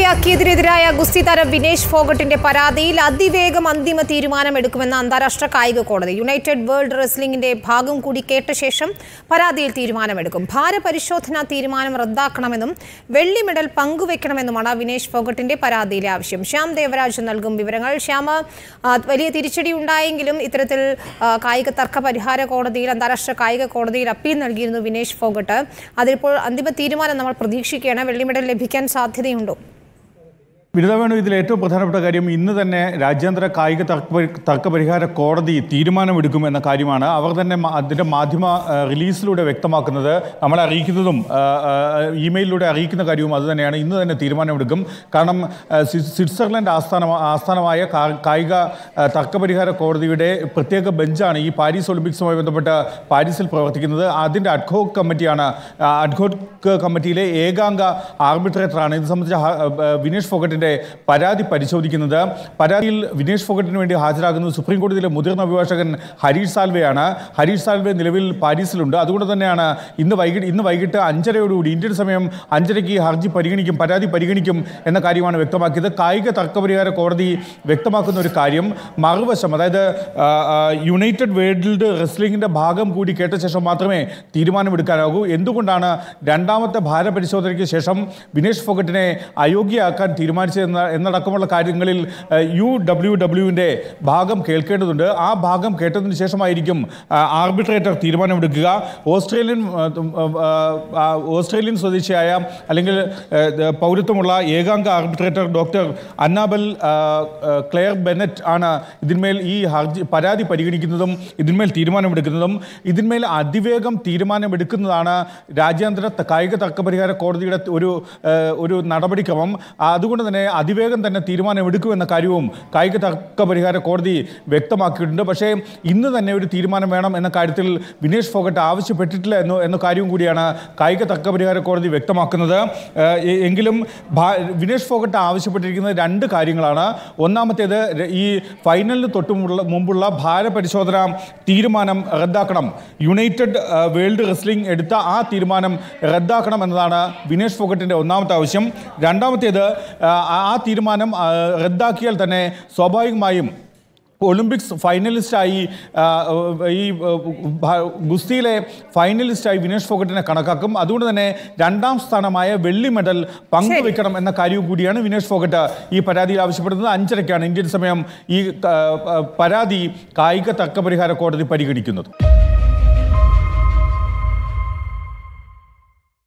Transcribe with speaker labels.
Speaker 1: യോഗ്യയാക്കിയതിനെതിരായ ഗുസ്തി താരം വിനേഷ് ഫോഗട്ടിന്റെ പരാതിയിൽ അതിവേഗം അന്തിമ തീരുമാനമെടുക്കുമെന്ന് അന്താരാഷ്ട്ര കായിക കോടതി യുണൈറ്റഡ് വേൾഡ് റെസ്ലിംഗിന്റെ ഭാഗം കൂടി കേട്ട ശേഷം പരാതിയിൽ തീരുമാനമെടുക്കും ഭാരപരിശോധനാ തീരുമാനം റദ്ദാക്കണമെന്നും വെള്ളി മെഡൽ പങ്കുവെക്കണമെന്നുമാണ് വിനേഷ് ഫോഗട്ടിന്റെ പരാതിയിലെ ആവശ്യം ശ്യാം ദേവരാജ് നൽകും വിവരങ്ങൾ ശ്യാമ ആ, വലിയ തിരിച്ചടി ഉണ്ടായെങ്കിലും ഇത്തരത്തിൽ ആ, കായിക തർക്ക പരിഹാര കോടതിയിൽ അന്താരാഷ്ട്ര കായിക കോടതിയിൽ അപ്പീൽ നൽകിയിരുന്നു വിനേഷ് ഫോഗട്ട് അതിലിപ്പോൾ അന്തിമ തീരുമാനം നമ്മൾ പ്രതീക്ഷിക്കുകയാണ് വെള്ളി മെഡൽ ലഭിക്കാൻ സാധ്യതയുണ്ടോ
Speaker 2: ബിരുദ വേണു ഇതിൽ ഏറ്റവും പ്രധാനപ്പെട്ട കാര്യം ഇന്ന് തന്നെ രാജ്യാന്തര കായിക തർക്ക പരി- തർക്ക പരിഹാര കോടതി തീരുമാനമെടുക്കും എന്ന കാര്യമാണ് അവർ തന്നെ മ- അതിൻ്റെ മാധ്യമ ആ, റിലീസിലൂടെ വ്യക്തമാക്കുന്നത് നമ്മളെ അറിയിക്കുന്നതും ആ, ആ, ഇമെയിലിലൂടെ അറിയിക്കുന്ന കാര്യവും അതുതന്നെയാണ് ഇന്ന് തന്നെ തീരുമാനമെടുക്കും കാരണം ആ, സ്വി- സ്വിറ്റ്സർലൻഡ് ആസ്ഥാന ആസ്ഥാനമായ കാ- കായിക ആ, തർക്ക പരിഹാര കോടതിയുടെ പ്രത്യേക ബെഞ്ചാണ് ഈ പാരീസ് ഒളിമ്പിക്സുമായി ബന്ധപ്പെട്ട് പാരീസിൽ പ്രവർത്തിക്കുന്നത് അതിൻ്റെ അഡ്ഹോക് കമ്മിറ്റിയാണ് ആ, അഡ്ഹോക് കമ്മിറ്റിയിലെ ഏകാംഗ ആർബിട്രേറ്ററാണ് ഇത് സംബന്ധിച്ച ഹ- ആ, വിനേഷ് ഫോഗട്ടിൻ്റെ പരാതി പരിശോധിക്കുന്നത് പരാതിയിൽ വിനേഷ് ഫോഗട്ടിന് വേണ്ടി ഹാജരാകുന്നത് സുപ്രീം കോടതിയിലെ മുതിർന്ന അഭിഭാഷകൻ ഹരീഷ് സാൽവെയാണ് ഹരീഷ് സാൽവെ നിലവിൽ പാരീസിലുണ്ട് അതുകൊണ്ട് തന്നെയാണ് ഇന്ന് വൈകിട്ട് ഇന്ന് വൈകിട്ട് അഞ്ചരയോടുകൂടി ഇന്ത്യൻ സമയം അഞ്ചരയ്ക്ക് ഈ ഹർജി പരിഗണിക്കും പരാതി പരിഗണിക്കും എന്ന കാര്യമാണ് വ്യക്തമാക്കിയത് കായിക തർക്കപരിഹാര കോടതി വ്യക്തമാക്കുന്ന ഒരു കാര്യം മറുവശം അതായത് ആ, ആ, യുണൈറ്റഡ് വേൾഡ് റെസ്ലിംഗിൻ്റെ ഭാഗം കൂടി കേട്ട ശേഷം മാത്രമേ തീരുമാനമെടുക്കാനാകൂ എന്തുകൊണ്ടാണ് രണ്ടാമത്തെ ഭാരപരിശോധനയ്ക്ക് ശേഷം വിനേഷ് ഫോഗട്ടിനെ അയോഗ്യയാക്കാൻ തീരുമാനിച്ചതെന്ന എന്നടക്കമുള്ള കാര്യങ്ങളിൽ യു ഡബ്ല്യു ഡബ്ല്യുവിൻ്റെ ഭാഗം കേൾക്കേണ്ടതുണ്ട് ആ ഭാഗം കേട്ടതിന് ശേഷമായിരിക്കും ആ, ആർബിട്രേറ്റർ തീരുമാനമെടുക്കുക ഓസ്ട്രേലിയൻ ആ, ആ, ആ, ഓസ്ട്രേലിയൻ സ്വദേശിയായ അല്ലെങ്കിൽ ആ, ദ- പൗരത്വമുള്ള ഏകാംഗ ആർബിട്രേറ്റർ ഡോക്ടർ അന്നാബൽ ആ, ആ, ക്ലെയർ ബെനറ്റ് ആണ് ഇതിന്മേൽ ഈ ഹർജി പരാതി പരിഗണിക്കുന്നതും ഇതിന്മേൽ തീരുമാനമെടുക്കുന്നതും ഇതിന്മേൽ അതിവേഗം തീരുമാനമെടുക്കുന്നതാണ് രാജ്യാന്തര ത- കായിക തർക്കപരിഹാര കോടതിയുടെ ഒരു ആ, ഒരു നടപടിക്രമം ആ, അതുകൊണ്ട് തന്നെ അതിവേഗം തന്നെ തീരുമാനമെടുക്കുമെന്ന കാര്യവും കായിക തർക്ക പരിഹാര കോടതി വ്യക്തമാക്കിയിട്ടുണ്ട് പക്ഷേ ഇന്ന് തന്നെ ഒരു തീരുമാനം വേണം എന്ന കാര്യത്തിൽ വിനേഷ് ഫോഗട്ട് ആവശ്യപ്പെട്ടിട്ടില്ല എന്ന എന്ന കാര്യവും കൂടിയാണ് കായിക തർക്ക പരിഹാര കോടതി വ്യക്തമാക്കുന്നത് ഏഹ് എ- എങ്കിലും ഭാ- വിനേഷ് ഫോഗട്ട് ആവശ്യപ്പെട്ടിരിക്കുന്നത് രണ്ട് കാര്യങ്ങളാണ് ഒന്നാമത്തേത് ര- ഈ ഫൈനലിന് തൊട്ട് മുള്ള- മുമ്പുള്ള ഭാരപരിശോധന തീരുമാനം റദ്ദാക്കണം യുണൈറ്റഡ് ആ, വേൾഡ് റെസ്ലിംഗ് എടുത്ത ആ തീരുമാനം റദ്ദാക്കണം എന്നതാണ് വിനേഷ് ഫോഗട്ടിൻ്റെ ഒന്നാമത്തെ ആവശ്യം രണ്ടാമത്തേത് ആ, ആ തീരുമാനം ആ, റദ്ദാക്കിയാൽ തന്നെ സ്വാഭാവികമായും ഒളിമ്പിക്സ് ഫൈനലിസ്റ്റായി ആ, ഈ ആ, ഭ- ഗുസ്തിയിലെ ഫൈനലിസ്റ്റായി വിനേഷ് ഫോഗട്ടിനെ കണക്കാക്കും അതുകൊണ്ട് തന്നെ രണ്ടാം സ്ഥാനമായ വെള്ളി മെഡൽ പങ്കുവെക്കണം എന്ന കാര്യവും കൂടിയാണ് വിനേഷ് ഫോഗട്ട് ഈ പരാതിയിൽ ആവശ്യപ്പെടുന്നത് അഞ്ചരയ്ക്കാണ് ഇന്ത്യൻ സമയം ഈ ആ, ആ, പരാതി കായിക തർക്കപരിഹാര കോടതി പരിഗണിക്കുന്നത്